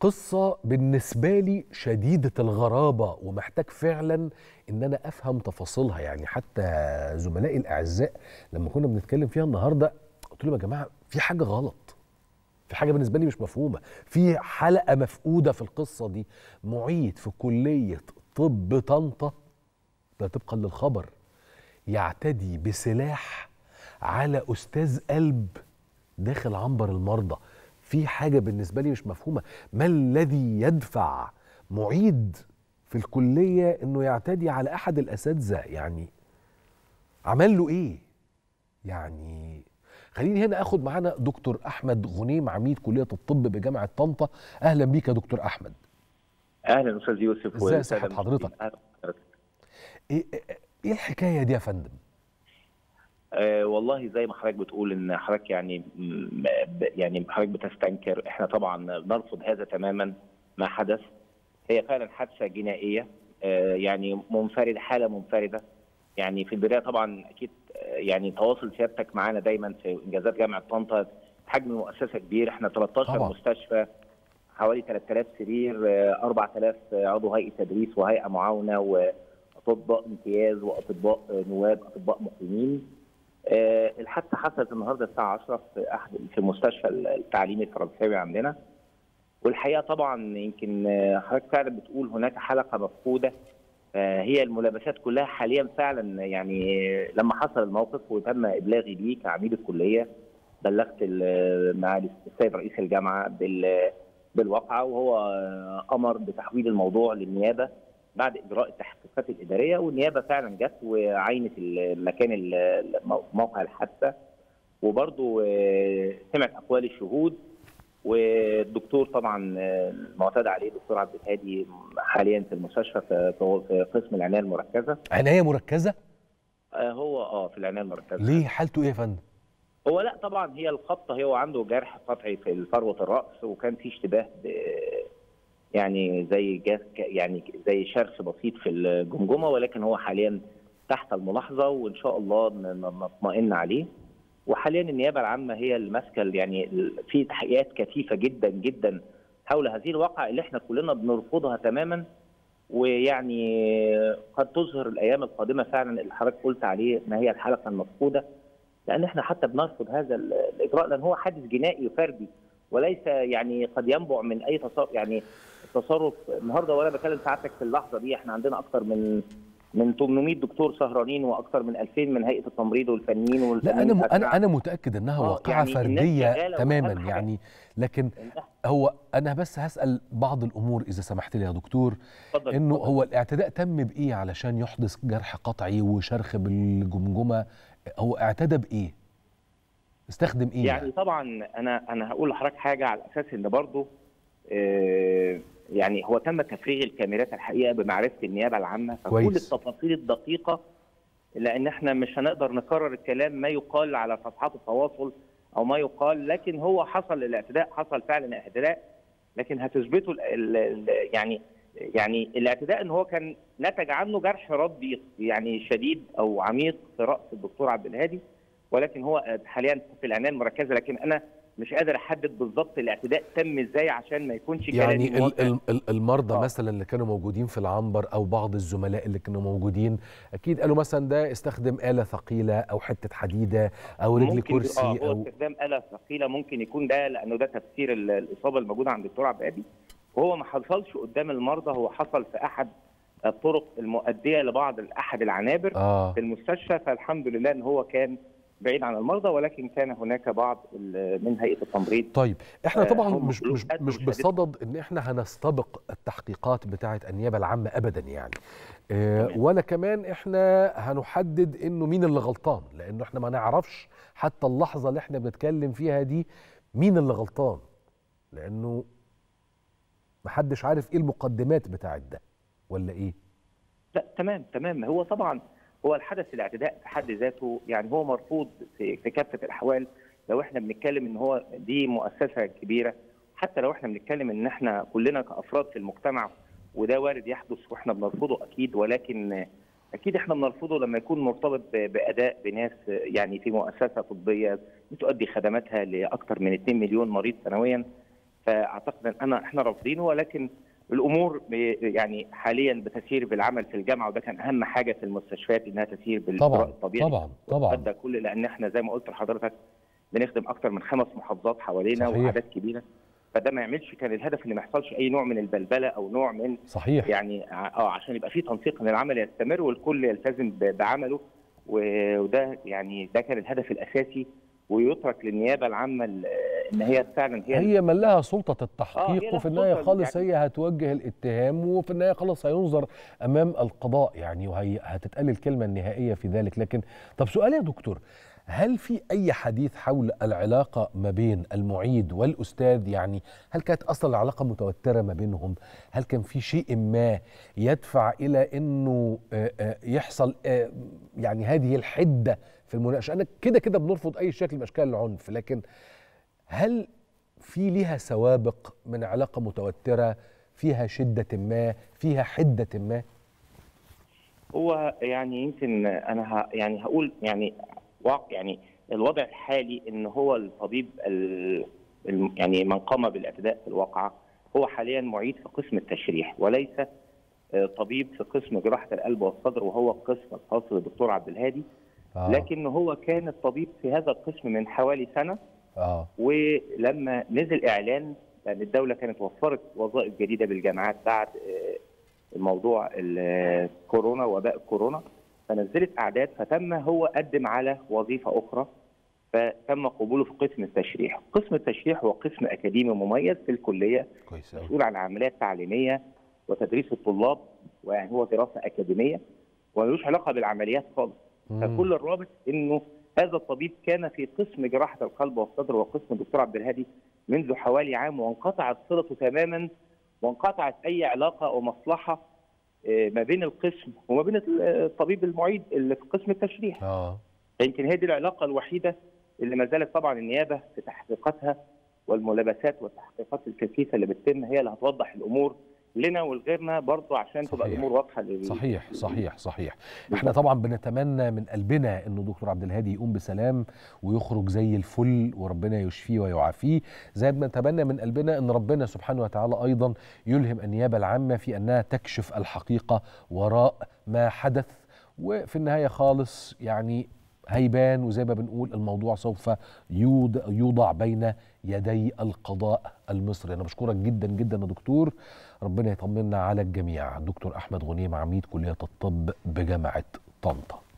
قصة بالنسبة لي شديدة الغرابة ومحتاج فعلا ان انا افهم تفاصيلها يعني حتى زملائي الاعزاء لما كنا بنتكلم فيها النهاردة قلت لهم يا جماعة في حاجة غلط في حاجة بالنسبة لي مش مفهومة في حلقة مفقودة في القصة دي معيد في كلية طب طنطا ده طبقا للخبر يعتدي بسلاح على أستاذ قلب داخل عنبر المرضى في حاجة بالنسبة لي مش مفهومة ما الذي يدفع معيد في الكلية انه يعتدي على احد الاساتذة يعني عمل له ايه يعني خليني هنا اخد معانا دكتور احمد غنيم عميد كلية الطب بجامعة طنطا اهلا بيك يا دكتور احمد اهلا استاذ يوسف ازاي والسادة صحة حضرتك؟ المشاهدين. أهلا بحضرتك. ايه ايه الحكاية دي يا فندم آه والله زي ما حضرتك بتقول ان حضرتك يعني م- ب- يعني حضرتك بتستنكر احنا طبعا نرفض هذا تماما ما حدث هي فعلا حادثه جنائيه آه يعني منفرده حاله منفرده يعني في البدايه طبعا اكيد آه، يعني تواصل سيادتك معانا دايما في انجازات جامعه طنطا حجم المؤسسه كبير احنا 13 طبعا. مستشفى حوالي 3000 سرير آه، 4000 عضو هيئه تدريس وهيئه معاونه واطباء امتياز واطباء آه، نواب اطباء مقيمين آه، الحادثه حصلت النهارده الساعه 10 في احد في مستشفى التعليمي الفرنساوي عندنا والحقيقه طبعا يمكن آه، حضرتك فعلا بتقول هناك حلقه مفقوده آه، هي الملابسات كلها حاليا فعلا يعني آه، لما حصل الموقف وتم ابلاغي بيه كعميد الكليه بلغت ال- مع السيد رئيس الجامعه بال بالواقعه وهو آه، امر بتحويل الموضوع للنيابه بعد اجراء التحقيقات الاداريه والنيابه فعلا جت وعينت المكان ال- موقع الحادثه وبرضه آه، سمعت اقوال الشهود والدكتور طبعا آه، المعتاد عليه الدكتور عبد الهادي حاليا في المستشفى في في قسم العنايه المركزه عناية مركزة آه، هو اه في العنايه المركزه ليه حالته ايه يا فندم هو لا طبعا هي الخبطه هو عنده جرح قطعي في فروه الراس وكان في اشتباه ب يعني زي جاس يعني زي شرخ بسيط في الجمجمه ولكن هو حاليا تحت الملاحظه وان شاء الله ن- ن- نطمئن عليه وحاليا النيابه العامه هي اللي ماسكه يعني ال- في تحقيقات كثيفه جدا جدا حول هذه الواقعه اللي احنا كلنا بنرفضها تماما ويعني قد تظهر الايام القادمه فعلا اللي حضرتك قلت عليه ما هي الحلقه المفقوده لان احنا حتى بنرفض هذا ال- الاجراء لان هو حادث جنائي فردي وليس يعني قد ينبع من اي تصرف يعني التصرف النهارده وانا بكلم سعادتك في اللحظه دي احنا عندنا اكثر من من 800 دكتور سهرانين واكثر من 2000 من هيئه التمريض والفنيين لا والفنيين انا م... انا الأسماء. انا متاكد انها آه، واقعه يعني الناس فرديه شغالة تماما وأهم حاجة- يعني لكن هو انا بس هسال بعض الامور اذا سمحت لي يا دكتور اتفضل انه اتفضل. هو الاعتداء تم بايه علشان يحدث جرح قطعي وشرخ بالجمجمه هو اعتدى بايه استخدم ايه يعني طبعا انا انا هقول لحضرتك حاجه على اساس ان برضه آه، يعني هو تم تفريغ الكاميرات الحقيقه بمعرفه النيابه العامه فكل كويس. التفاصيل الدقيقه لان احنا مش هنقدر نكرر الكلام ما يقال على صفحات التواصل او ما يقال لكن هو حصل الاعتداء حصل فعلا اعتداء لكن هتثبته ال ال ال يعني يعني الاعتداء ان هو كان نتج عنه جرح ربي يعني شديد او عميق في راس الدكتور عبد الهادي ولكن هو حاليا في العنايه المركزه لكن انا مش قادر احدد بالظبط الاعتداء تم ازاي عشان ما يكونش يعني كلامي ال- ال- ال- المرضى آه. مثلا اللي كانوا موجودين في العنبر او بعض الزملاء اللي كانوا موجودين اكيد قالوا مثلا ده استخدم آلة ثقيلة او حتة حديدة او رجل ممكن كرسي اه هو او استخدام آلة ثقيلة ممكن يكون ده لأنه ده تفسير ال- الإصابة الموجودة عند الدكتور عبد الهادي وهو ما حصلش قدام المرضى هو حصل في أحد الطرق المؤدية لبعض أحد العنابر اه في المستشفى فالحمد لله ان هو كان بعيد عن المرضى ولكن كان هناك بعض ال- من هيئه التمريض طيب احنا آه، طبعا هم مش كلهم مش قدوا مش شهادتهم. بصدد ان احنا هنستبق التحقيقات بتاعه النيابه العامه ابدا يعني آه تمام. ولا كمان احنا هنحدد انه مين اللي غلطان لانه احنا ما نعرفش حتى اللحظه اللي احنا بنتكلم فيها دي مين اللي غلطان لانه محدش عارف ايه المقدمات بتاعه ده ولا ايه لا تمام تمام هو طبعا هو الحدث الاعتداء في حد ذاته يعني هو مرفوض في, في كافه الاحوال لو احنا بنتكلم ان هو دي مؤسسه كبيره حتى لو احنا بنتكلم ان احنا كلنا كافراد في المجتمع وده وارد يحدث واحنا بنرفضه اكيد ولكن اكيد احنا بنرفضه لما يكون مرتبط ب- باداء بناس يعني في مؤسسه طبيه بتؤدي خدماتها لاكثر من 2 مليون مريض سنويا فاعتقد ان انا احنا رافضينه ولكن الامور ب- يعني حاليا بتسير بالعمل في الجامعه وده كان اهم حاجه في المستشفيات انها تسير بالاجراء طبعا الطبيعي طبعا طبعا ده كل لان احنا زي ما قلت لحضرتك بنخدم اكثر من خمس محافظات حوالينا صحيح. واعداد كبيره فده ما يعملش كان الهدف ان ما يحصلش اي نوع من البلبله او نوع من صحيح يعني اه عشان يبقى في تنسيق ان العمل يستمر والكل يلتزم ب- بعمله و- وده يعني ده كان الهدف الاساسي ويترك للنيابه العامه ال- ان هي فعلا هي هي من لها سلطة آه، التحقيق هي لها وفي النهاية سلطة خالص يعني- هي هتوجه الاتهام وفي النهاية خلاص هينظر أمام القضاء يعني وهي هتتقال الكلمة النهائية في ذلك لكن طب سؤال يا دكتور هل في أي حديث حول العلاقة ما بين المعيد والأستاذ يعني هل كانت أصلا العلاقة متوترة ما بينهم هل كان في شيء ما يدفع إلى أنه آه، آه، يحصل آه، يعني هذه الحدة في المناقشة أنا كده كده بنرفض أي شكل من أشكال العنف لكن هل في ليها سوابق من علاقة متوترة فيها شدة ما فيها حدة ما هو يعني يمكن انا ه يعني هقول يعني واقع يعني الوضع الحالي ان هو الطبيب ال الم- يعني من قام بالاعتداء في الواقعه هو حاليا معيد في قسم التشريح وليس آه، طبيب في قسم جراحه القلب والصدر وهو القسم الخاص بالدكتور عبد الهادي آه. لكن هو كان الطبيب في هذا القسم من حوالي سنه اه ولما نزل اعلان لان الدوله كانت وفرت وظائف جديده بالجامعات بعد آه، الموضوع ال- كورونا وباء كورونا فنزلت اعداد فتم هو قدم على وظيفه اخرى فتم قبوله في قسم التشريح، قسم التشريح هو قسم اكاديمي مميز في الكليه كويس أوي. مسؤول عن عمليات تعليميه وتدريس الطلاب ويعني هو دراسه اكاديميه وملوش علاقه بالعمليات خالص مم. فكل الرابط انه هذا الطبيب كان في قسم جراحه القلب والصدر وقسم الدكتور عبد الهادي منذ حوالي عام وانقطعت صلته تماما وانقطعت اي علاقه او مصلحه آه، ما بين القسم وما بين الطبيب المعيد اللي في قسم التشريح اه يمكن هي دي العلاقه الوحيده اللي ما زالت طبعا النيابه في تحقيقاتها والملابسات والتحقيقات الكثيفه اللي بتتم هي اللي هتوضح الامور لنا ولغيرنا برضه عشان تبقى صحيح. الامور واضحه لل... صحيح صحيح صحيح احنا طبعا بنتمنى من قلبنا انه دكتور عبد الهادي يقوم بسلام ويخرج زي الفل وربنا يشفيه ويعافيه زي ما نتمنى من قلبنا ان ربنا سبحانه وتعالى ايضا يلهم النيابه العامه في انها تكشف الحقيقه وراء ما حدث وفي النهايه خالص يعني هيبان وزي ما بنقول الموضوع سوف يوضع, يوضع بين يدي القضاء المصري انا بشكرك جدا جدا يا دكتور ربنا يطمنا على الجميع دكتور احمد غنيم عميد كليه الطب بجامعه طنطا